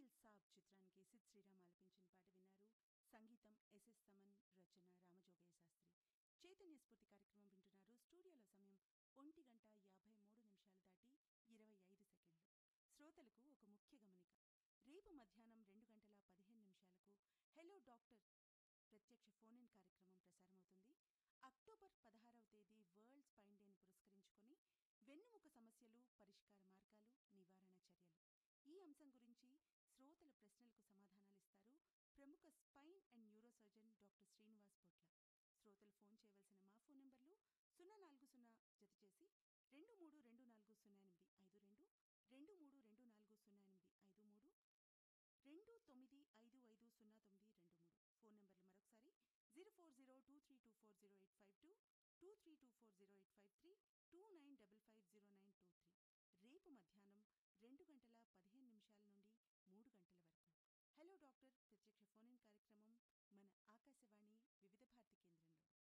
వకీల్ సాబ్ చిత్రానికి సిద్ శ్రీరామ్ ఆలపించిన పాట విన్నారు సంగీతం ఎస్ఎస్ తమన్ రచన రామజోగయ్య శాస్త్రి చైతన్య స్ఫూర్తి కార్యక్రమం వింటున్నారు స్టూడియోలో సమయం ఒంటి గంట యాభై మూడు నిమిషాలు దాటి ఇరవై ఐదు సెకండ్లు శ్రోతలకు ఒక ముఖ్య గమనిక రేపు మధ్యాహ్నం రెండు గంటల పదిహేను నిమిషాలకు హెలో డాక్టర్ ప్రత్యక్ష ఫోన్ ఇన్ కార్యక్రమం ప్రసారమవుతుంది అక్టోబర్ పదహారవ తేదీ వరల్డ్ స్పైన్ డేను పురస్కరించుకొని వెన్నుముక సమస్యలు పరిష్కార మార్గాలు నివారణ చర్యలు ఈ అంశం గురించి శ్రోతల ప్రశ్నలకు సమాధానాలిస్తారు ప్రముఖ spine and neurosurgeon doctor Srinivas Potla శ్రోతలు ఫోన్ చేయవలసిన మా ఫోన్ నెంబర్లు సున్నా నాలుగు సున్నా జత చేసి రెండు మూడు రెండు నాలుగు సున్నా ఎనిమిది ఐదు రెండు రెండు మూడు రెండు నాలుగు సున్నా ఎనిమిది ఐదు మూడు రెండు తొమ్మిది ఐదు ఐదు సున్నా తొమ్మిది రెండు మూడు ఫోన్ నెంబర్లు మరొకసారి zero four zero two three two four zero eight five two two three two four zero eight five three two nine double five zero nine two three రేపు మధ్యాహ్నం రెండు గంటల పదిహేను నిమిషాల నుండి మూడు గంటల వరకు హలో డాక్టర్ ప్రత్యక్ష ఫోన్ ఇన్ కార్యక్రమం మన ఆకాశవాణి వివిధ భారతి కేంద్రంలో